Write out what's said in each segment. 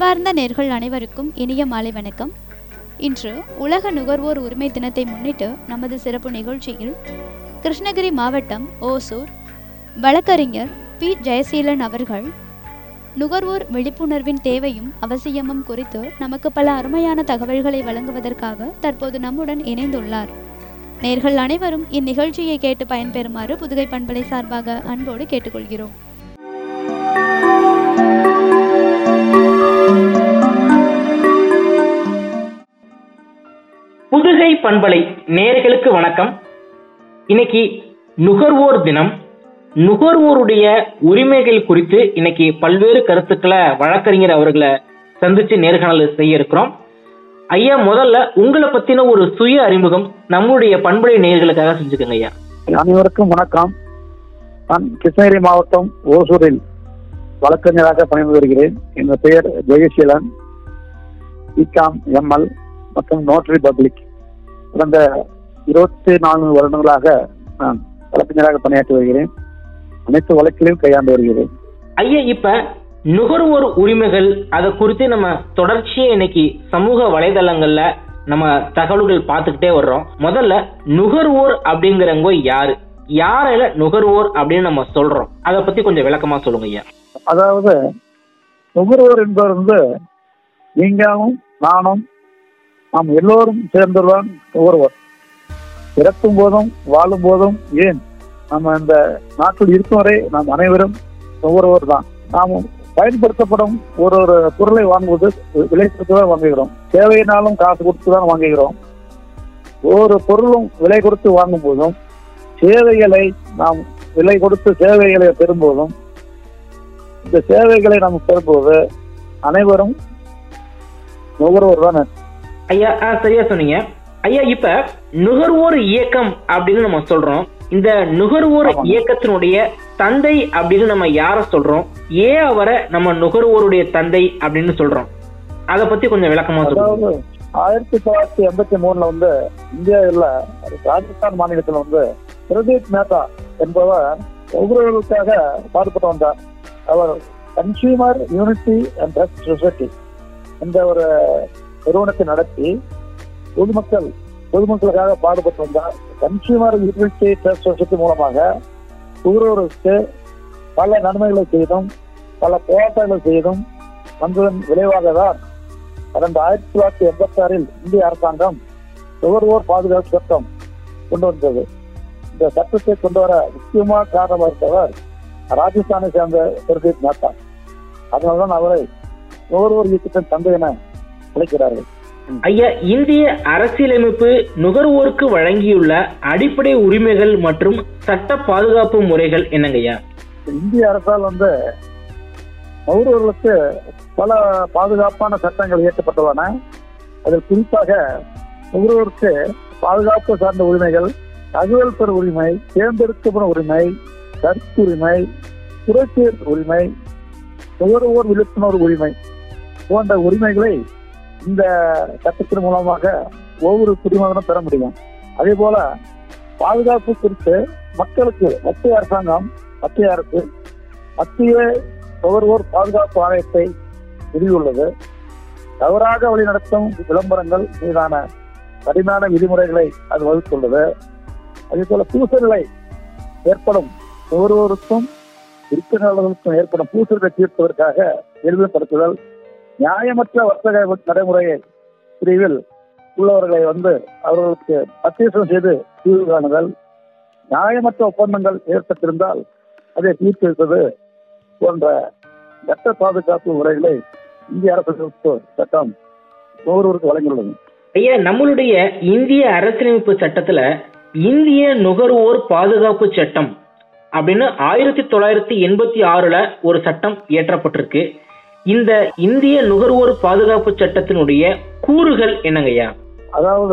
அன்பார்ந்த நேர்கள் அனைவருக்கும் இனிய மாலை வணக்கம் இன்று உலக நுகர்வோர் உரிமை தினத்தை முன்னிட்டு நமது சிறப்பு நிகழ்ச்சியில் கிருஷ்ணகிரி மாவட்டம் ஓசூர் வழக்கறிஞர் பி ஜெயசீலன் அவர்கள் நுகர்வோர் விழிப்புணர்வின் தேவையும் அவசியமும் குறித்து நமக்கு பல அருமையான தகவல்களை வழங்குவதற்காக தற்போது நம்முடன் இணைந்துள்ளார் நேர்கள் அனைவரும் இந்நிகழ்ச்சியை கேட்டு பயன்பெறுமாறு புதுகை பண்பலை சார்பாக அன்போடு கேட்டுக்கொள்கிறோம் புதுகை பண்பலை நேர்களுக்கு வணக்கம் இன்னைக்கு நுகர்வோர் தினம் நுகர்வோருடைய உரிமைகள் குறித்து இன்னைக்கு பல்வேறு கருத்துக்களை வழக்கறிஞர் அவர்களை சந்திச்சு நேர்காணல் செய்ய இருக்கிறோம் ஐயா முதல்ல உங்களை பத்தின ஒரு சுய அறிமுகம் நம்முடைய பண்பலை நேர்களுக்காக செஞ்சுக்கோங்க ஐயா அனைவருக்கும் வணக்கம் நான் கிருஷ்ணகிரி மாவட்டம் ஓசூரில் வழக்கறிஞராக பணிந்து வருகிறேன் என் பெயர் ஜெயசீலன் பிகாம் எம்எல் மற்றும் நோட்டரி பப்ளிக் கடந்த இருபத்தி நான்கு வருடங்களாக நான் வழக்கறிஞராக பணியாற்றி வருகிறேன் அனைத்து வழக்கிலையும் கையாண்டு வருகிறேன் ஐயா இப்ப நுகர்வோர் உரிமைகள் அதை குறித்து நம்ம தொடர்ச்சியா இன்னைக்கு சமூக வலைதளங்கள்ல நம்ம தகவல்கள் பார்த்துக்கிட்டே வர்றோம் முதல்ல நுகர்வோர் அப்படிங்கிறவங்க யாரு யாரையில நுகர்வோர் அப்படின்னு நம்ம சொல்றோம் அதை பத்தி கொஞ்சம் விளக்கமா சொல்லுங்க ஐயா அதாவது நுகர்வோர் என்பவர் வந்து நீங்களும் நானும் நாம் எல்லோரும் சேர்ந்துதான் நுகர்வோர் பிறக்கும் போதும் வாழும் போதும் ஏன் நம்ம இந்த நாட்டில் இருக்கும் வரை நாம் அனைவரும் நுகர்வோர் தான் நாம் பயன்படுத்தப்படும் ஒரு ஒரு பொருளை வாங்குவது விலை கொடுத்து தான் வாங்குகிறோம் தேவையினாலும் காசு கொடுத்து தான் வாங்குகிறோம் ஒவ்வொரு பொருளும் விலை கொடுத்து வாங்கும் போதும் சேவைகளை நாம் விலை கொடுத்து சேவைகளை பெறும்போதும் இந்த சேவைகளை நாம் பெறும்போது அனைவரும் நுகர்வோர் தான் ஐயா ஆ, சரியா சொன்னீங்க ஐயா இப்ப நுகர்வோர் இயக்கம் அப்படின்னு நம்ம சொல்றோம் இந்த நுகர்வோர் ஆமாங்க. இயக்கத்தினுடைய தந்தை அப்படின்னு நம்ம யார சொல்றோம் ஏன் அவரை நம்ம நுகர்வோருடைய தந்தை அப்படின்னு சொல்றோம் அதை பத்தி கொஞ்சம் விளக்கமா சொல்லுங்க அதாவது ஆயிரத்தி தொள்ளாயிரத்தி எண்பத்தி மூணுல வந்து இந்தியாவில் ராஜஸ்தான் மாநிலத்தில் வந்து பிரதீப் மேத்தா என்பவர் நுகர்வோருக்காக பாடுபட்டு வந்தார் அவர் consumer unity and trust society என்ற ஒரு நிறுவனத்தை நடத்தி பொதுமக்கள் பொதுமக்களுக்காக பாடுபட்டு வந்தார் கன்சியூமர் யூனிட்டி ட்ரஸ்ட் சொசைட்டி மூலமாக நுகர்வோருக்கு பல நன்மைகளை செய்தும் பல போராட்டங்களை செய்தும் வந்ததன் விளைவாக தான் கடந்த ஆயிரத்தி தொள்ளாயிரத்தி எண்பத்தி ஆறில் இந்திய அரசாங்கம் நுகர்வோர் பாதுகாப்பு சட்டம் கொண்டு வந்தது இந்த சட்டத்தை கொண்டு வர முக்கியமாக காரணமாக இருந்தவர் ராஜஸ்தானை சேர்ந்த பிரதீப் மேத்தா அதனால்தான் அவரை நுகர்வோர் இயக்கத்தின் தந்தை என அழைக்கிறார்கள் ஐயா இந்திய அரசியலமைப்பு நுகர்வோருக்கு வழங்கியுள்ள அடிப்படை உரிமைகள் மற்றும் சட்ட பாதுகாப்பு முறைகள் என்னங்க ஐயா இந்திய அரசால் வந்து நுகர்வோர்களுக்கு பல பாதுகாப்பான சட்டங்கள் இயற்றப்பட்டுள்ளன அதில் குறிப்பாக நுகர்வோருக்கு பாதுகாப்பு சார்ந்த உரிமைகள் தகவல் பெற உரிமை தேர்ந்தெடுக்கப்படும் உரிமை கருத்துரிமை குறைசீர் உரிமை நுகர்வோர் விழிப்புணர்வு உரிமை போன்ற உரிமைகளை இந்த சட்டத்தின் மூலமாக ஒவ்வொரு குடிமகனும் பெற முடியும் அதே போல பாதுகாப்பு குறித்து மக்களுக்கு மத்திய அரசாங்கம் மத்திய அரசு மத்திய நுகர்வோர் பாதுகாப்பு ஆணையத்தை நிறுவியுள்ளது தவறாக வழிநடத்தும் விளம்பரங்கள் மீதான கடுமையான விதிமுறைகளை அது வகுத்துள்ளது அதே போல பூசல்களை ஏற்படும் நுகர்வோருக்கும் விற்பனையாளர்களுக்கும் ஏற்படும் பூசல்களை தீர்ப்பதற்காக எளிமைப்படுத்துதல் நியாயமற்ற வர்த்தக நடைமுறையை பிரிவில் உள்ளவர்களை வந்து அவர்களுக்கு மத்தியஸ்தம் செய்து தீர்வு காணுதல் நியாயமற்ற ஒப்பந்தங்கள் ஏற்பட்டிருந்தால் அதை தீர்ப்பளிப்பது போன்ற சட்ட பாதுகாப்பு முறைகளை இந்திய அரசு சட்டம் நுகர்வோருக்கு வழங்கியுள்ளது ஐயா நம்மளுடைய இந்திய அரசியலமைப்பு சட்டத்துல இந்திய நுகர்வோர் பாதுகாப்பு சட்டம் அப்படின்னு ஆயிரத்தி தொள்ளாயிரத்தி எண்பத்தி ஆறுல ஒரு சட்டம் இயற்றப்பட்டிருக்கு இந்த இந்திய நுகர்வோர் பாதுகாப்பு சட்டத்தினுடைய கூறுகள் என்னங்க ஐயா அதாவது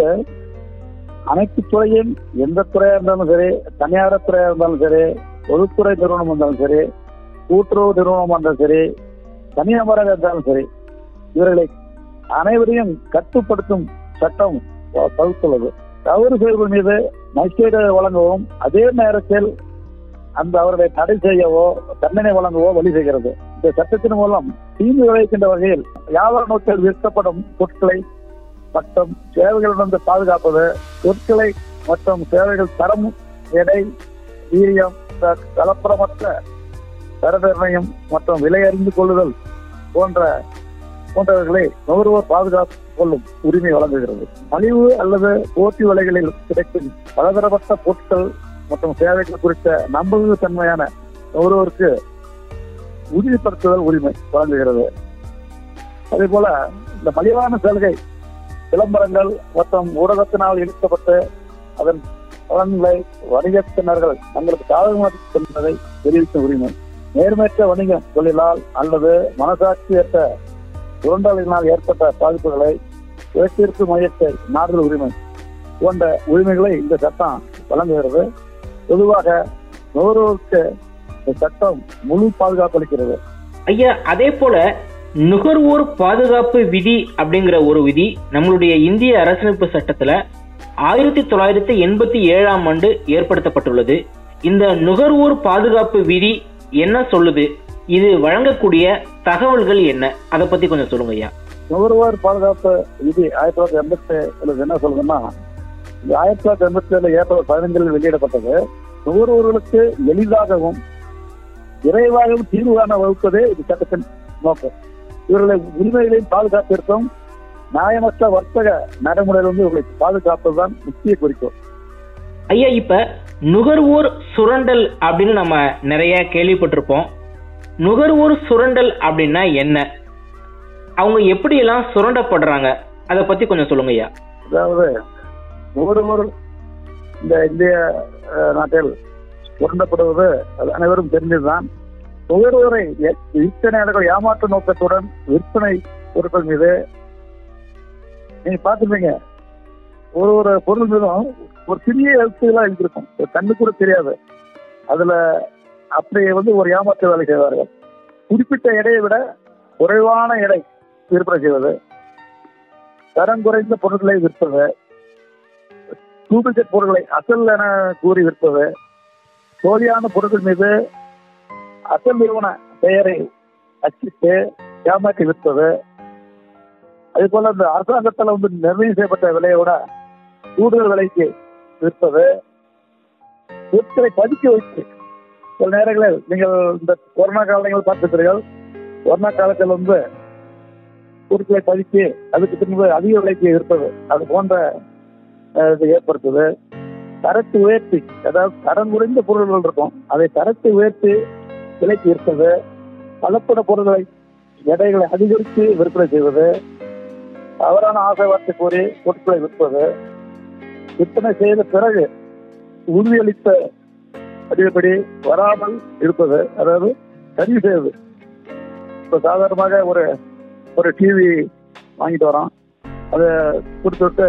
அனைத்து துறையும் எந்த துறையா இருந்தாலும் சரி தனியார் துறையா இருந்தாலும் சரி பொதுத்துறை நிறுவனம் இருந்தாலும் சரி கூட்டுறவு நிறுவனம் இருந்தாலும் சரி தனியாராக இருந்தாலும் சரி இவர்களை அனைவரையும் கட்டுப்படுத்தும் சட்டம் வ- வகுத்துள்ளது தவறு செய்வதன் மீது நஷ்டீடு வழங்கவும் அதே நேரத்தில் அந்த அவர்களை தடை செய்யவோ தண்டனை வழங்கவோ வழி செய்கிறது இந்த சட்டத்தின் மூலம் தீங்கு விளைவிக்கின்ற வகையில் வியாபார நோக்கில் விற்கப்படும் பொருட்களை மற்றும் சேவைகளிலிருந்து பாதுகாப்பது பொருட்களை மற்றும் சேவைகள் தரம் எடை வீரியம் க- கலப்படமற்ற தர நிர்ணயம் மற்றும் விலை அறிந்து கொள்ளுதல் போன்ற போன்றவர்களை நுகர்வோர் பாதுகாப்பு கொள்ளும் உரிமை வழங்குகிறது மலிவு அல்லது போட்டி விலைகளில் கிடைக்கும் பலதரப்பட்ட பொருட்கள் மற்றும் சேவைகள் குறித்த நம்பகத்தன்மையான நுகர்வோருக்கு உறுதிப்படுத்துதல் உரிமை வழங்குகிறது அதே போல இந்த மலிவான சலுகை விளம்பரங்கள் மற்றும் ஊடகத்தினால் இழுக்கப்பட்டு அதன் பலன்களை வணிகத்தினர்கள் தங்களுக்கு சாதகமாக என்பதை தெரிவிக்கும் உரிமை நேர்மையற்ற வணிகம் தொழிலால் அல்லது மனசாட்சியற்ற சுரண்டலினால் ஏற்பட்ட பாதிப்புகளை வேட்டிற்கு மையத்தை நாடுதல் உரிமை போன்ற உரிமைகளை இந்த சட்டம் வழங்குகிறது பொதுவாக நுகர்வோருக்கு இந்த சட்டம் முழு பாதுகாப்பு அளிக்கிறது ஐயா அதே போல நுகர்வோர் பாதுகாப்பு விதி அப்படிங்கிற ஒரு விதி நம்மளுடைய இந்திய அரசமைப்பு சட்டத்துல ஆயிரத்தி தொள்ளாயிரத்தி எண்பத்தி ஏழாம் ஆண்டு ஏற்படுத்தப்பட்டுள்ளது இந்த நுகர்வோர் பாதுகாப்பு விதி என்ன சொல்லுது இது வழங்கக்கூடிய தகவல்கள் என்ன அதை பத்தி கொஞ்சம் சொல்லுங்க ஐயா நுகர்வோர் பாதுகாப்பு விதி ஆயிரத்தி தொள்ளாயிரத்தி எண்பத்தி ஏழு என்ன சொல்லுதுன்னா இந்த ஆயிரத்தி தொள்ளாயிரத்தி எண்பத்தி ஏழு ஏப்ரல் பதினைஞ்சில் வெளியிடப்பட்டது நுகர்வோர்களுக்கு எளிதாகவும் விரைவாகவும் தீர்வு காண வகுப்பதே இது சட்டத்தின் நோக்கம் இவர்களை உரிமைகளையும் பாதுகாப்பிற்கும் நியாயமற்ற வர்த்தக நடைமுறையிலிருந்து இவர்களை பாதுகாப்பதுதான் முக்கிய குறிக்கோள் ஐயா இப்ப நுகர்வோர் சுரண்டல் அப்படின்னு நம்ம நிறைய கேள்விப்பட்டிருப்போம் நுகர்வோர் சுரண்டல் அப்படின்னா என்ன அவங்க எப்படியெல்லாம் சுரண்டப்படுறாங்க அதை பத்தி கொஞ்சம் சொல்லுங்க ஐயா அதாவது நுகர்வோர் இந்த இந்திய அஹ், நாட்டில் சுரண்டப்படுவது அது அனைவரும் தெரிந்ததுதான் நுகர்வோரை எ- விற்பனையாளர்கள் ஏமாற்று நோக்கத்துடன் விற்பனை பொருட்கள் மீது நீங்க பார்த்துருப்பீங்க ஒரு ஒரு பொருள் மீதும் ஒரு சிறிய எழுத்துலாம் எழுதியிருக்கும் ஒரு கண்ணு கூட தெரியாது அதுல அப்படி வந்து ஒரு ஏமாற்று வேலை செய்வார்கள் குறிப்பிட்ட எடையை விட குறைவான எடை விற்பனை செய்வது தரம் குறைந்த பொருட்களை விற்பது டூப்ளிகேட் பொருட்களை அசல் என கூறி விற்பது போலியான பொருட்கள் மீது அசல் நிறுவன பெயரை அச்சிட்டு ஏமாற்றி விற்பது அதே போல இந்த அரசாங்கத்தால் வந்து நிர்ணயம் செய்யப்பட்ட விலையை விட கூடுதல் விலைக்கு விற்பது பொருட்களை பதுக்கி வைத்து சில நேரங்களில் நீங்கள் இந்த கொரோனா காலங்கள் பார்த்திருப்பீர்கள் கொரோனா காலத்தில் வந்து பொருட்களை பதுக்கி அதுக்கு பின்பு அதிக விலைக்கு விற்பது அது போன்ற அஹ், இது ஏற்படுத்துது தரத்து உயர்த்தி அதாவது தரம் குறைந்த பொருள்கள் இருக்கும் அதை தரத்தை உயர்த்தி விலைக்கு விற்பது கலப்பட பொருட்களை எடைகளை அதிகரித்து விற்பனை செய்வது தவறான ஆசை வார்த்தை கூறி பொருட்களை விற்பது விற்பனை செய்த பிறகு உறுதியளித்த படிப்படி வராமல் இருப்பது அதாவது சரி செய்வது இப்போ சாதாரணமாக ஒரு ஒரு டிவி வாங்கிட்டு வரோம் அதை கொடுத்துட்டு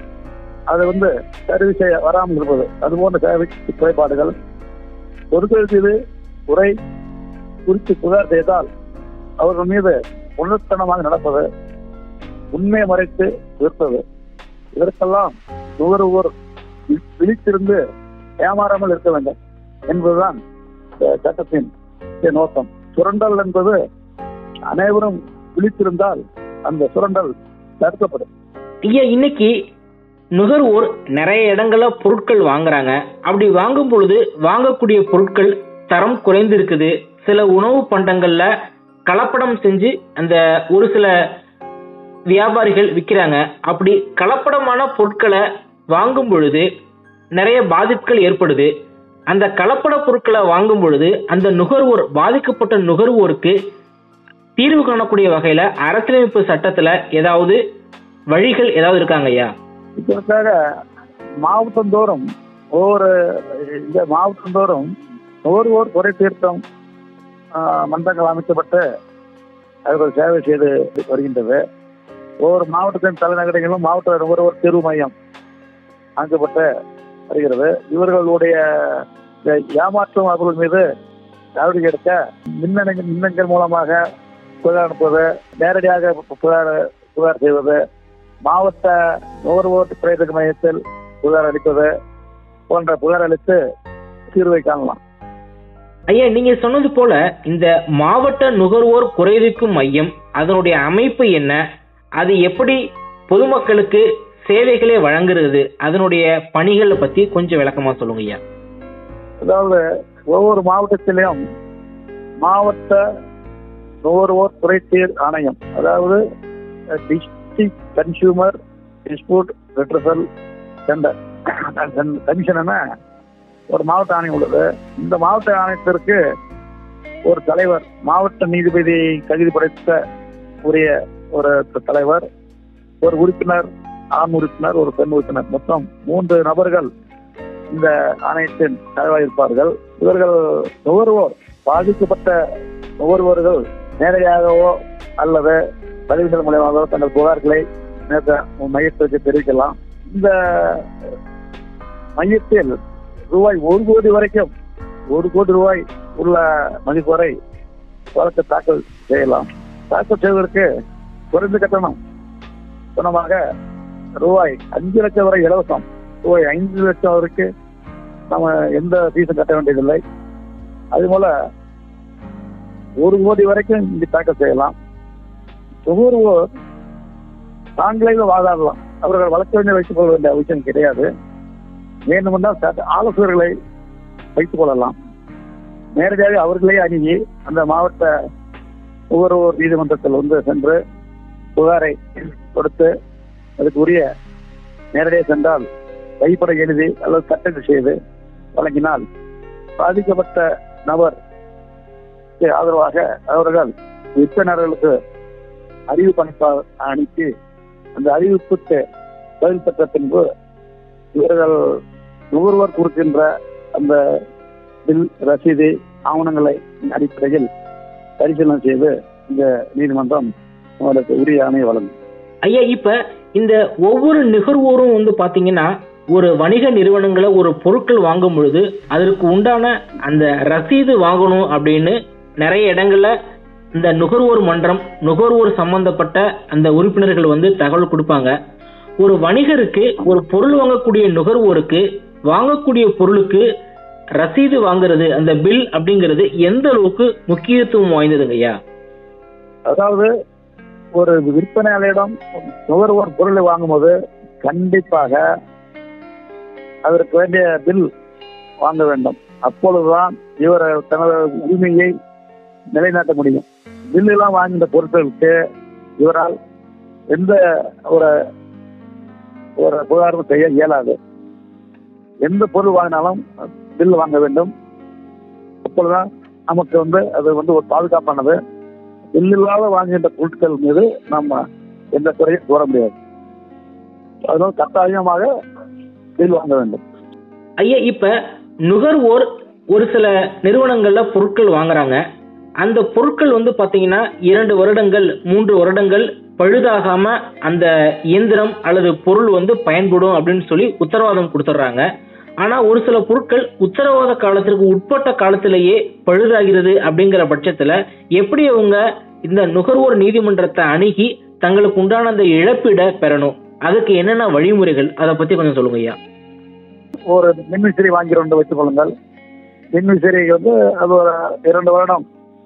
அது வந்து சர்வீஸ் செய்ய வராமல் இருப்பது அது போன்ற சேவை குறைபாடுகள் பொருட்கள் மீது குறை குறித்து புகார் செய்தால் அவர்கள் மீது உணர்த்தனமாக நடப்பது உண்மையை மறைத்து விற்பது இதற்கெல்லாம் நுகர்வோர் வி- விழித்திருந்து ஏமாறாமல் இருக்க வேண்டும் என்பதுதான் இந்த சட்டத்தின் முக்கிய நோக்கம் சுரண்டல் என்பது அனைவரும் விழித்திருந்தால் அந்த சுரண்டல் தடுக்கப்படும் ஐயா இன்னைக்கு நுகர்வோர் நிறைய இடங்கள்ல பொருட்கள் வாங்குறாங்க அப்படி வாங்கும் பொழுது வாங்கக்கூடிய பொருட்கள் தரம் குறைந்து இருக்குது சில உணவு பண்டங்கள்ல கலப்படம் செஞ்சு அந்த ஒரு சில வியாபாரிகள் விற்கிறாங்க அப்படி கலப்படமான பொருட்களை வாங்கும் பொழுது நிறைய பாதிப்புகள் ஏற்படுது அந்த கலப்பட பொருட்களை வாங்கும் பொழுது அந்த நுகர்வோர் பாதிக்கப்பட்ட நுகர்வோருக்கு தீர்வு காணக்கூடிய வகையில அரசியலமைப்பு சட்டத்துல ஏதாவது வழிகள் ஏதாவது இருக்காங்க ஐயா இதற்காக மாவட்டந்தோறும் ஒவ்வொரு இந்த மாவட்டந்தோறும் நுகர்வோர் குறை தீர்த்தம் ஆஹ், மன்றங்கள் அமைக்கப்பட்டு அவர்கள் சேவை செய்து வருகின்றது ஒவ்வொரு மாவட்டத்தின் தலைநகரங்களிலும் மாவட்ட நுகர்வோர் தீர்வு மையம் அமைக்கப்பட்டு வருகிறது இவர்களுடைய இந்த ஏமாற்றும் அவர்கள் மீது நடவடிக்கை எடுக்க மின்னணு மின்னஞ்சல் மூலமாக புகார் அனுப்புவது நேரடியாக புகார் புகார் செய்வது மாவட்ட நுகர்வோர் குறைதீர் மையத்தில் புகார் அளிப்பது போன்ற புகார் அளித்து தீர்வை காணலாம் ஐயா நீங்க சொன்னது போல இந்த மாவட்ட நுகர்வோர் குறைதீர்க்கும் மையம் அதனுடைய அமைப்பு என்ன அது எப்படி பொதுமக்களுக்கு சேவைகளை வழங்குறது அதனுடைய பணிகளை பத்தி கொஞ்சம் விளக்கமா சொல்லுங்க ஐயா அதாவது ஒவ்வொரு மாவட்டத்திலையும் மாவட்ட நுகர்வோர் குறைதீர் ஆணையம் அதாவது district consumer dispute redressal centre commission ஒரு மாவட்ட ஆணையம் உள்ளது இந்த மாவட்ட ஆணையத்திற்கு ஒரு தலைவர் மாவட்ட நீதிபதி தகுதி படைத்த உரிய ஒரு தலைவர் ஒரு உறுப்பினர் ஆண் உறுப்பினர் ஒரு பெண் உறுப்பினர் மொத்தம் மூன்று நபர்கள் இந்த ஆணையத்தின் தலைவராக இருப்பார்கள் இவர்கள் நுகர்வோர் பாதிக்கப்பட்ட நுகர்வோர்கள் நேரடியாகவோ அல்லது பதிவுகள் மூலமாகவோ தங்கள் புகார்களை நேற்று மையத்திற்கு தெரிவிக்கலாம் இந்த மையத்தில் ரூபாய் ஒரு கோடி வரைக்கும் ஒரு கோடி ரூபாய் உள்ள மதிப்பு வரை வழக்கு தாக்கல் செய்யலாம் தாக்கல் செய்வதற்கு குறைந்த கட்டணம் பணமாக ரூபாய் அஞ்சு லட்சம் வரை இலவசம் ரூபாய் ஐந்து லட்சம் வரைக்கும் நம்ம எந்த ஃபீஸும் கட்ட வேண்டியதில்லை அது போல ஒரு கோடி வரைக்கும் இங்கு தாக்கல் செய்யலாம் நுகர்வோர் தாங்களே வாதாடலாம் அவர்கள் வழக்கறிஞர் வைத்துக் கொள்ள வேண்டிய அவசியம் கிடையாது வேண்டுமென்றால் சட்ட ஆலோசகர்களை வைத்துக் கொள்ளலாம் நேரடியாக அவர்களே அணுகி அந்த மாவட்ட நுகர்வோர் நீதிமன்றத்தில் வந்து சென்று புகாரை கொடுத்து அதுக்கு உரிய நேரடியாக சென்றால் கைப்பட எழுதி அல்லது கட்டளை செய்து வழங்கினால் பாதிக்கப்பட்ட நபர் ஆதரவாக அவர்கள் விற்பனர்களுக்கு அறிவிப்பு அனுப்ப அனுப்பி அந்த அறிவிப்புக்கு பதில் பெற்ற பின்பு இவர்கள் நுகர்வோர் கொடுக்கின்ற அந்த பில் ரசீது ஆவணங்களை அடிப்படையில் பரிசீலனை செய்து இந்த நீதிமன்றம் அவர்களுக்கு உரிய ஆணையை வழங்கும் ஐயா இப்ப இந்த ஒவ்வொரு நுகர்வோரும் வந்து பாத்தீங்கன்னா ஒரு வணிக நிறுவனங்களை ஒரு பொருட்கள் வாங்கும் பொழுது அதற்கு உண்டான அந்த ரசீது வாங்கணும் அப்படின்னு நிறைய இடங்கள்ல இந்த நுகர்வோர் மன்றம் நுகர்வோர் சம்பந்தப்பட்ட அந்த உறுப்பினர்கள் வந்து தகவல் கொடுப்பாங்க ஒரு வணிகருக்கு ஒரு பொருள் வாங்கக்கூடிய நுகர்வோருக்கு வாங்கக்கூடிய பொருளுக்கு ரசீது வாங்குறது அந்த பில் அப்படிங்கிறது எந்த அளவுக்கு முக்கியத்துவம் வாய்ந்ததுங்க ஐயா அதாவது ஒரு விற்பனையாளரிடம் நுகர்வோர் பொருளை வாங்கும்போது கண்டிப்பாக அதற்கு வேண்டிய பில் வாங்க வேண்டும் அப்பொழுதுதான் இவர் தனது உரிமையை நிலைநாட்ட முடியும் பில் எல்லாம் வாங்கின பொருட்களுக்கு இவரால் எந்த ஒரு ஒரு புகாரும் செய்ய இயலாது எந்த பொருள் வாங்கினாலும் பில் வாங்க வேண்டும் அப்பொழுதுதான் நமக்கு வந்து அது வந்து ஒரு பாதுகாப்பானது பில் இல்லாத வாங்குகின்ற பொருட்கள் மீது நம்ம எந்த குறையும் கூற முடியாது அதனால கட்டாயமாக பில் வாங்க வேண்டும் ஐயா இப்ப நுகர்வோர் ஒரு சில நிறுவனங்கள்ல பொருட்கள் வாங்குறாங்க அந்த பொருட்கள் வந்து பாத்தீங்கன்னா இரண்டு வருடங்கள் மூன்று வருடங்கள் பழுதாகாம அந்த இயந்திரம் அல்லது பொருள் வந்து பயன்படும் அப்படின்னு சொல்லி உத்தரவாதம் கொடுத்துட்றாங்க ஆனா ஒரு சில பொருட்கள் உத்தரவாத காலத்திற்கு உட்பட்ட காலத்திலேயே பழுதாகிறது அப்படிங்கிற பட்சத்துல எப்படி அவங்க இந்த நுகர்வோர் நீதிமன்றத்தை அணுகி தங்களுக்கு உண்டான அந்த இழப்பீடை பெறணும் அதுக்கு என்னென்ன வழிமுறைகள் அதை பத்தி கொஞ்சம் சொல்லுங்க ஐயா ஒரு மின்விசிறி வாங்கிறோம் வைத்துக் கொள்ளுங்கள் மின்விசிறி வந்து அது ஒரு இரண்டு வருடம்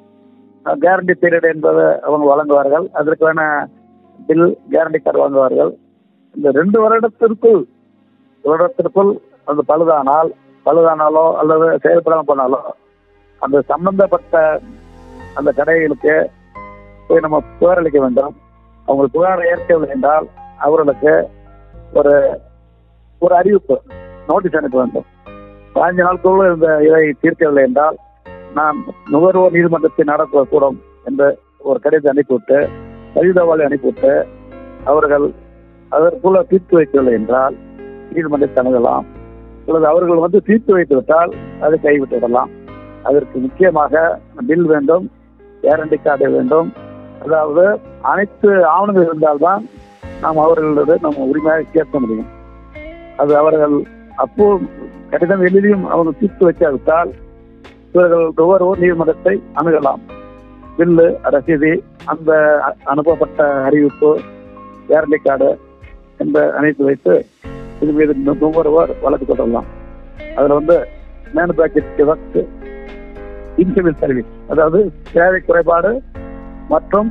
கேரண்டி பீரியட் என்பதை அவங்க வழங்குவார்கள் அதற்கான பில் கேரண்டி கார்டு வாங்குவார்கள் இந்த ரெண்டு வருடத்திற்குள் வருடத்திற்குள் அது பழுதானால் பழுதானாலோ அல்லது செயல்படாமல் போனாலோ அந்த சம்பந்தப்பட்ட அந்த கடைகளுக்கு போய் நம்ம புகார் அளிக்க வேண்டும் அவங்க புகாரை ஏற்கவில்லை என்றால் அவர்களுக்கு ஒரு ஒரு அறிவிப்பு நோட்டீஸ் அனுப்ப வேண்டும் பதினஞ்சு நாட்களுக்குள்ள இந்த இதை தீர்க்கவில்லை என்றால் நாம் நுகர்வோர் நீதிமன்றத்தை நடத்தக்கூடும் என்று ஒரு கடிதத்தை அனுப்பிவிட்டு கடிதவாளை அனுப்பிவிட்டு அவர்கள் அதற்குள்ள தீர்த்து வைக்கவில்லை என்றால் நீதிமன்றத்தை அணுகலாம் அல்லது அவர்கள் வந்து தீர்த்து வைத்து விட்டால் அதை கைவிட்டு விடலாம் அதற்கு முக்கியமாக பில் வேண்டும் கேரண்டி கார்டு வேண்டும் அதாவது அனைத்து ஆவணங்கள் இருந்தால்தான் நாம் அவர்களது நம்ம உரிமையாக கேட்க முடியும் அது அவர்கள் அப்போ கடிதம் எழுதியும் அவங்க தீர்த்து வைக்காவிட்டால் இவர்கள் நுகர்வோர் நீதிமன்றத்தை அணுகலாம் பில்லு ரசீது அந்த அ- அனுப்பப்பட்ட அறிவிப்பு கேரண்டி கார்டு என்ற அனைத்து வைத்து இது மீது நு- நுகர்வோர் வழக்கு தொடரலாம் அதுல வந்து மேனுபேக்சர் டிஃபெக்ட் இன்சிவில் சர்வீஸ் அதாவது சேவை குறைபாடு மற்றும்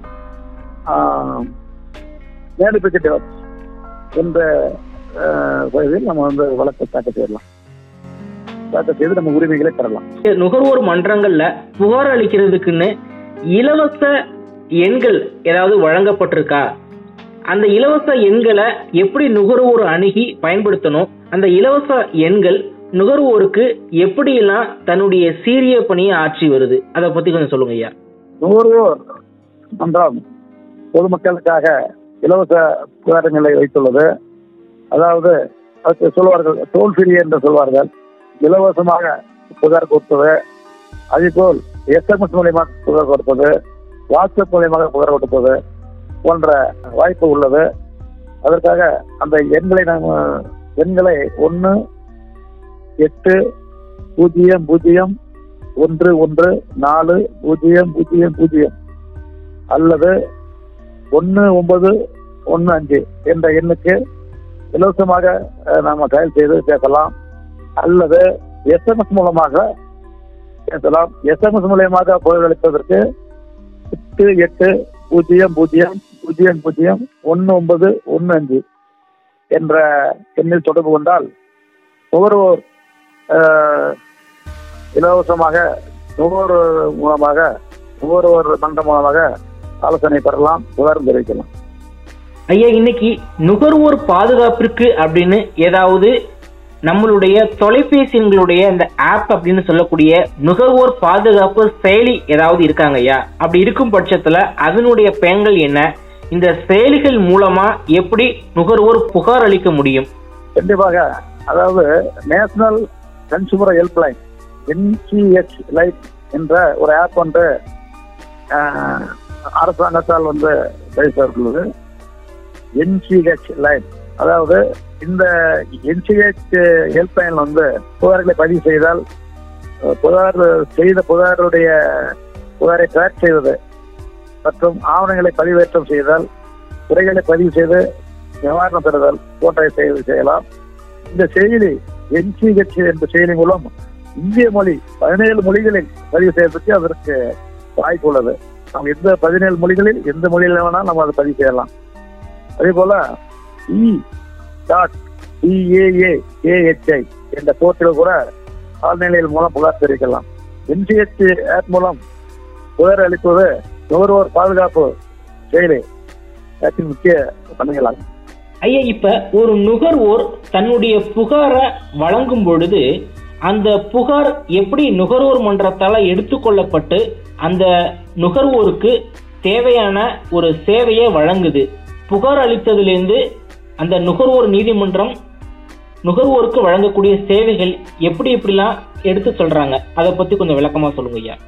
மேடிபிகேட் என்ற ஆஹ், பகுதியில் நம்ம வந்து வழக்கு தாக்கல் செய்யலாம் தாக்கல் செய்து நம்ம உரிமைகளை பெறலாம் நுகர்வோர் மன்றங்கள்ல புகார் அளிக்கிறதுக்குன்னு இலவச எண்கள் ஏதாவது வழங்கப்பட்டிருக்கா அந்த இலவச எண்களை எப்படி நுகர்வோர் அணுகி பயன்படுத்தணும் அந்த இலவச எண்கள் நுகர்வோருக்கு எப்படியெல்லாம் தன்னுடைய சீரிய பணியை ஆற்றி வருது அதை பத்தி கொஞ்சம் சொல்லுங்க ஐயா நுகர்வோர் மன்றம் பொதுமக்களுக்காக இலவச புகாரங்களை வைத்துள்ளது அதாவது அதுக்கு சொல்வார்கள் டோல் ஃப்ரீ என்று சொல்வார்கள் இலவசமாக புகார் கொடுப்பது அதேபோல் எஸ்எம்எஸ் மூலியமாக புகார் கொடுப்பது வாட்ஸ்அப் மூலியமாக புகார் கொடுப்பது போன்ற வாய்ப்பு உள்ளது அதற்காக அந்த எண்களை நாம் எண்களை ஒன்று எட்டு பூஜ்ஜியம் பூஜ்ஜியம் ஒன்று ஒன்று நாலு பூஜ்ஜியம் பூஜ்ஜியம் பூஜ்ஜியம் அல்லது ஒன்று ஒன்பது ஒன்று அஞ்சு என்ற எண்ணுக்கு இலவசமாக அஹ், நாம டயல் செய்து பேசலாம் அல்லது எஸ்எம்எஸ் மூலமாக பேசலாம் எஸ்எம்எஸ் மூலியமாக புகார் அளிப்பதற்கு எட்டு எட்டு பூஜ்ஜியம் பூஜ்ஜியம் பூஜ்ஜியம் பூஜ்ஜியம் ஒன்று ஒன்பது ஒன்று அஞ்சு என்ற எண்ணில் தொடர்பு கொண்டால் நுகர்வோர் அஹ், இலவசமாக நுகர்வோர் மூலமாக நுகர்வோர் மன்றம் மூலமாக ஆலோசனை பெறலாம் புகார் தெரிவிக்கலாம் ஐயா இன்னைக்கு நுகர்வோர் பாதுகாப்பிற்கு அப்படின்னு ஏதாவது நம்மளுடைய தொலைபேசி எண்களுடைய இந்த ஆப் அப்படின்னு சொல்லக்கூடிய நுகர்வோர் பாதுகாப்பு செயலி ஏதாவது இருக்காங்க ஐயா அப்படி இருக்கும் பட்சத்துல அதனுடைய பயன்கள் என்ன இந்த செயலிகள் மூலமா எப்படி நுகர்வோர் புகார் அளிக்க முடியும் கண்டிப்பாக அதாவது national consumer helpline NCH light என்ற ஒரு ஆப் வந்து ஆஹ், அரசாங்கத்தால் வந்து செய்யப்பட்டுள்ளது என்சிஹெச் லைன் அதாவது இந்த என்சிஹெச் ஹெல்ப்லைன் வந்து புகார்களை பதிவு செய்தால் அஹ், புகார் செய்த புகாருடைய புகாரை ட்ராக் செய்வது மற்றும் ஆவணங்களை பதிவேற்றம் செய்தால் குறைகளை பதிவு செய்து நிவாரணம் பெறுதல் போன்றவை செய்து செய்யலாம் இந்த செயலி என்சிஹெச் என்ற செயலி மூலம் இந்திய மொழி பதினேழு மொழிகளில் பதிவு செய்வதற்கு அதற்கு வாய்ப்பு உள்ளது நாம் எந்த பதினேழு மொழிகளில் எந்த மொழியில் வேணாலும் நம்ம அதை பதிவு செய்யலாம் அதே போல இ டாட் டிஏஏ ஏஹெச்ஐ என்ற போர்ட்டில் கூட ஆழ்நிலையில் மூலம் புகார் தெரிவிக்கலாம் என்சிஹெச் ஆப் மூலம் புகார் அளிப்பது நுகர்வோர் பாதுகாப்பு செயலி ஆப்பின் முக்கிய பணிகளாகும் ஐயா இப்ப ஒரு நுகர்வோர் தன்னுடைய புகாரை வழங்கும் பொழுது அந்த புகார் எப்படி நுகர்வோர் மன்றத்தால எடுத்துக்கொள்ளப்பட்டு அந்த நுகர்வோருக்கு தேவையான ஒரு சேவையை வழங்குது புகார் அளித்ததிலிருந்து அந்த நுகர்வோர் நீதிமன்றம் நுகர்வோருக்கு வழங்கக்கூடிய சேவைகள் எப்படி எப்படிலாம் எடுத்து சொல்றாங்க அதை பத்தி கொஞ்சம் விளக்கமா சொல்லுங்க ஐயா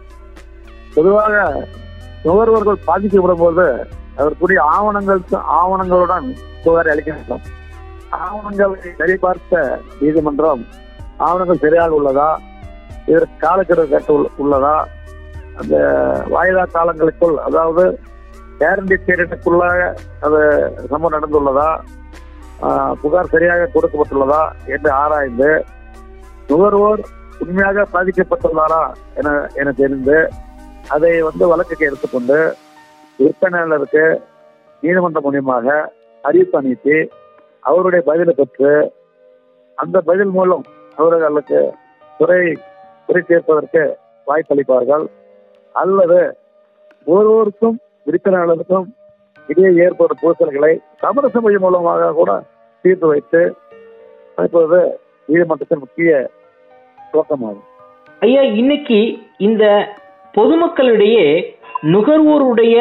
பொதுவாக நுகர்வோர்கள் பாதிக்கப்படும் போது அதற்குரிய ஆவணங்கள் ஆவணங்களுடன் புகார் அளிக்க வேண்டும் ஆவணங்களை சரிபார்த்த நீதிமன்றம் ஆவணங்கள் சரியாக உள்ளதா இதற்கு காலக்கெடு கட்டு உள்ளதா அந்த வாய்தா காலங்களுக்குள் அதாவது கேரண்டி பீரியடுக்குள்ளாக அது சம்பவம் நடந்துள்ளதா ஆஹ், புகார் சரியாக கொடுக்கப்பட்டுள்ளதா என்று ஆராய்ந்து நுகர்வோர் உண்மையாக பாதிக்கப்பட்டுள்ளாரா என என தெரிந்து அதை வந்து வழக்குக்கு எடுத்துக்கொண்டு விற்பனையாளருக்கு நீதிமன்றம் மூலியமாக அறிவிப்பு அனுப்பி அவருடைய பதிலை பெற்று அந்த பதில் மூலம் அவர்களுக்கு குறை குறை தீர்ப்பதற்கு வாய்ப்பளிப்பார்கள் அல்லது ஒருவருக்கும் விற்பனையாளருக்கும் இடையே ஏற்படும் பூசல்களை சமரச மொழி மூலமாக கூட தீர்த்து வைத்து இப்போது நீதிமன்றத்தின் முக்கிய துவக்கமாகும் ஐயா இன்னைக்கு இந்த பொதுமக்களிடையே நுகர்வோருடைய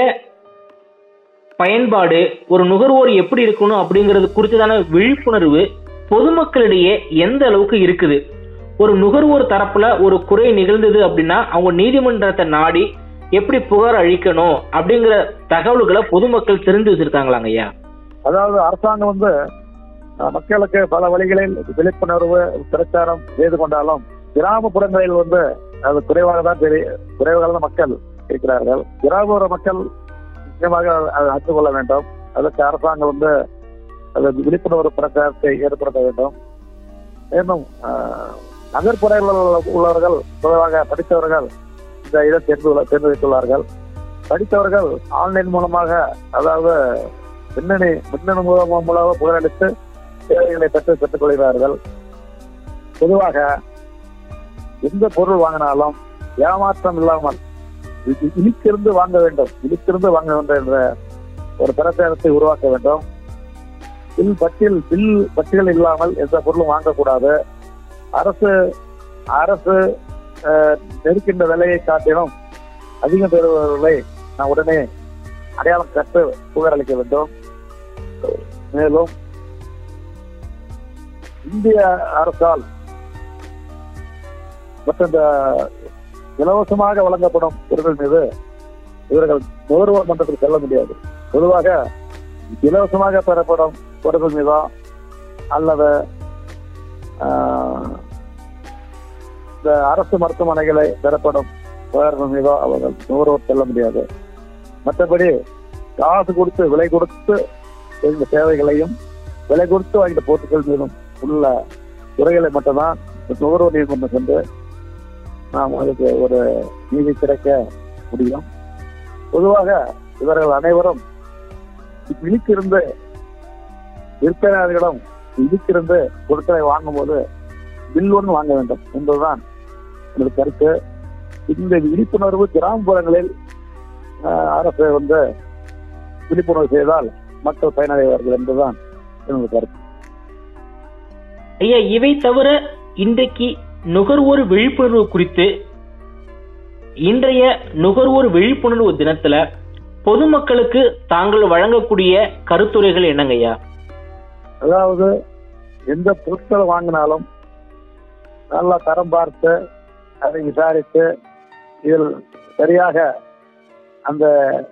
பயன்பாடு ஒரு நுகர்வோர் எப்படி இருக்கணும் அப்படிங்கிறது குறித்ததான விழிப்புணர்வு பொதுமக்களிடையே எந்த அளவுக்கு இருக்குது ஒரு நுகர்வோர் தரப்புல ஒரு குறை நிகழ்ந்தது அப்படின்னா அவங்க நீதிமன்றத்தை நாடி எப்படி புகார் அளிக்கணும் அப்படிங்கிற தகவல்களை பொதுமக்கள் தெரிந்து வச்சிருக்காங்களாங்க ஐயா அதாவது அரசாங்கம் வந்து அஹ், மக்களுக்கு பல வழிகளில் விழிப்புணர்வு பிரச்சாரம் செய்து கொண்டாலும் கிராமப்புறங்களில் வந்து அது குறைவாக தான் தெரிய குறைவாக தான் மக்கள் இருக்கிறார்கள் கிராமப்புற மக்கள் நிச்சயமாக அதை அறிந்து கொள்ள வேண்டும் அதற்கு அரசாங்கம் வந்து அது விழிப்புணர்வு பிரச்சாரத்தை ஏற்படுத்த வேண்டும் மேலும் அஹ், நகர்ப்புறங்களில் உள்ளவர்கள் பொதுவாக படித்தவர்கள் இந்த இதை தேர்ந்து தேர்ந்து வைத்துள்ளார்கள் படித்தவர்கள் ஆன்லைன் மூலமாக அதாவது மின்னணு மின்னணு மூலம் மூலமாக புகழளித்து சேவைகளை பெற்று பெற்றுக் கொள்கிறார்கள் பொதுவாக எந்த பொருள் வாங்கினாலும் ஏமாற்றம் இல்லாமல் இ- இ- இழுக்கிருந்து வாங்க வேண்டும் இழுக்கிருந்து வாங்க வேண்டும் என்ற ஒரு பிரச்சாரத்தை உருவாக்க வேண்டும் பில் பட்டியல் பில் பட்டியல் இல்லாமல் எந்த பொருளும் வாங்கக்கூடாது அரசு அரசு அஹ், நெருக்கின்ற விலையை காட்டிலும் அதிகம் பெறுபவர்களை நான் உடனே அடையாளம் கட்டு புகாரளிக்க வேண்டும் மேலும் இந்திய அரசால் மற்ற இந்த இலவசமாக வழங்கப்படும் பொருட்கள் மீது இவர்கள் நுகர்வோர் மன்றத்தில் செல்ல முடியாது பொதுவாக இலவசமாக பெறப்படும் பொருட்கள் மீதோ அல்லது ஆஹ், இந்த அரசு மருத்துவமனைகளை பெறப்படும் புகார்கள் மீதோ அவர்கள் நுகர்வோர் செல்ல முடியாது மற்றபடி காசு கொடுத்து விலை கொடுத்து இந்த சேவைகளையும் விலை கொடுத்து வாங்கிட்ட பொருட்கள் மீதும் உள்ள துறைகளை மட்டும்தான் இந்த நுகர்வோர் நீதிமன்றம் சென்று நாம் அதுக்கு ஒரு நீதி கிடைக்க முடியும் பொதுவாக இவர்கள் அனைவரும் விழித்திருந்து விற்பனையாளர்களிடம் விழித்திருந்து பொருட்களை வாங்கும்போது பில் ஒன்று வாங்க வேண்டும் என்பதுதான் எனது கருத்து இந்த விழிப்புணர்வு கிராமப்புறங்களில் ஆஹ், அரசு வந்து விழிப்புணர்வு செய்தால் மக்கள் பயனடைவார்கள் என்பதுதான் எனது கருத்து ஐயா இவை தவிர இன்றைக்கு நுகர்வோர் விழிப்புணர்வு குறித்து இன்றைய நுகர்வோர் விழிப்புணர்வு தினத்துல பொதுமக்களுக்கு தாங்கள் வழங்கக்கூடிய கருத்துரைகள் என்னங்க ஐயா அதாவது எந்த பொருட்களை வாங்கினாலும் நல்லா தரம் பார்த்து அதை விசாரித்து இதில் சரியாக அந்த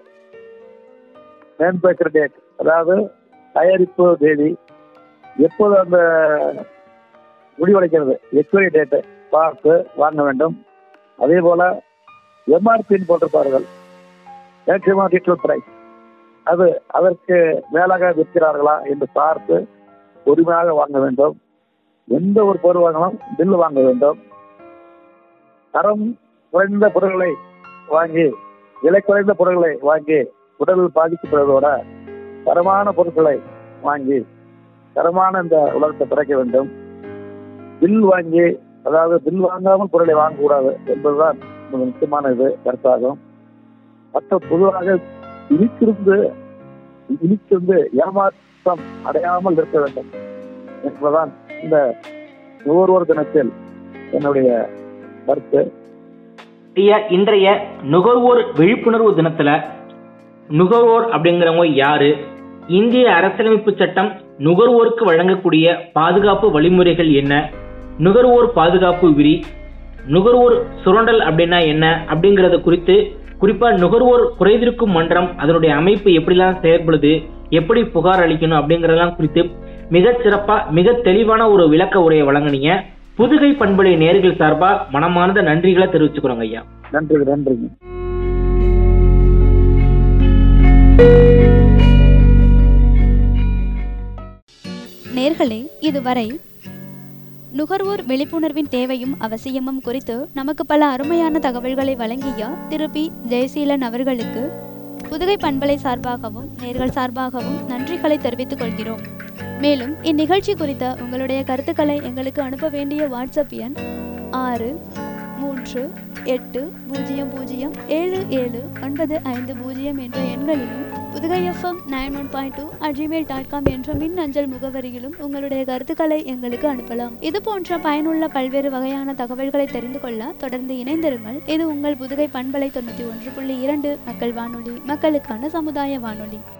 மேன்பேக்கர் டேட் அதாவது தயாரிப்பு தேதி எப்போது அந்த முடிவடைக்கிறது எக்ஸ்பைரி டேட்டை பார்த்து வாங்க வேண்டும் அதே போல எம்ஆர்பின்னு போட்டிருப்பார்கள் மேக்சிமம் ரீட்டல் பிரைஸ் அது அதற்கு மேலாக விற்கிறார்களா என்று பார்த்து பொறுமையாக வாங்க வேண்டும் எந்த ஒரு பொருள் வாங்கினாலும் பில்லு வாங்க வேண்டும் தரம் குறைந்த பொருட்களை வாங்கி விலை குறைந்த பொருட்களை வாங்கி உடல் பாதிக்கப்படுவதோட தரமான பொருட்களை வாங்கி தரமான இந்த உலகத்தை பிறக்க வேண்டும் பில் வாங்கி அதாவது பில் வாங்காமல் பொருளை வாங்கக்கூடாது என்பதுதான் மிக முக்கியமான இது கருத்தாகும் மற்ற பொதுவாக இனித்திருந்து இனித்திருந்து ஏமாற்றம் அடையாமல் இருக்க வேண்டும் என்பதுதான் இந்த நுகர்வோர் தினத்தில் என்னுடைய கருத்து ஐயா இன்றைய நுகர்வோர் விழிப்புணர்வு தினத்துல நுகர்வோர் அப்படிங்கிறவங்க யாரு இந்திய அரசியலமைப்பு சட்டம் நுகர்வோருக்கு வழங்கக்கூடிய பாதுகாப்பு வழிமுறைகள் என்ன நுகர்வோர் பாதுகாப்பு விரி நுகர்வோர் சுரண்டல் அப்படின்னா என்ன அப்படிங்கறத குறித்து குறிப்பா நுகர்வோர் குறைதீர்க்கும் மன்றம் அதனுடைய அமைப்பு எப்படிலாம் செயல்படுது எப்படி புகார் அளிக்கணும் அப்படிங்கறதெல்லாம் குறித்து மிகச் சிறப்பா மிக தெளிவான ஒரு விளக்க உரையை வழங்குனீங்க புதுகை பண்பலை நேர்கள் சார்பா மனமார்ந்த நன்றிகளை தெரிவிச்சுக்கிறோங்க ஐயா நன்றி நன்றிங்க நேர்களே இதுவரை நுகர்வோர் விழிப்புணர்வின் தேவையும் அவசியமும் குறித்து நமக்கு பல அருமையான தகவல்களை வழங்கிய திரு பி ஜெயசீலன் அவர்களுக்கு புதுகை பண்பலை சார்பாகவும் நேர்கள் சார்பாகவும் நன்றிகளை தெரிவித்துக் கொள்கிறோம் மேலும் இந்நிகழ்ச்சி குறித்த உங்களுடைய கருத்துக்களை எங்களுக்கு அனுப்ப வேண்டிய வாட்ஸ்அப் எண் ஆறு மூன்று எட்டு பூஜ்ஜியம் பூஜ்ஜியம் ஏழு ஏழு ஒன்பது ஐந்து பூஜ்ஜியம் என்ற எண்களிலும் Pudugai FM nine one point two at gmail dot com என்ற மின் அஞ்சல் முகவரியிலும் உங்களுடைய கருத்துக்களை எங்களுக்கு அனுப்பலாம் இது போன்ற பயனுள்ள பல்வேறு வகையான தகவல்களை தெரிந்து கொள்ள தொடர்ந்து இணைந்திருங்கள் இது உங்கள் புதுகை பண்பலை தொண்ணூற்றி ஒன்று புள்ளி இரண்டு மக்கள் வானொலி மக்களுக்கான சமுதாய வானொலி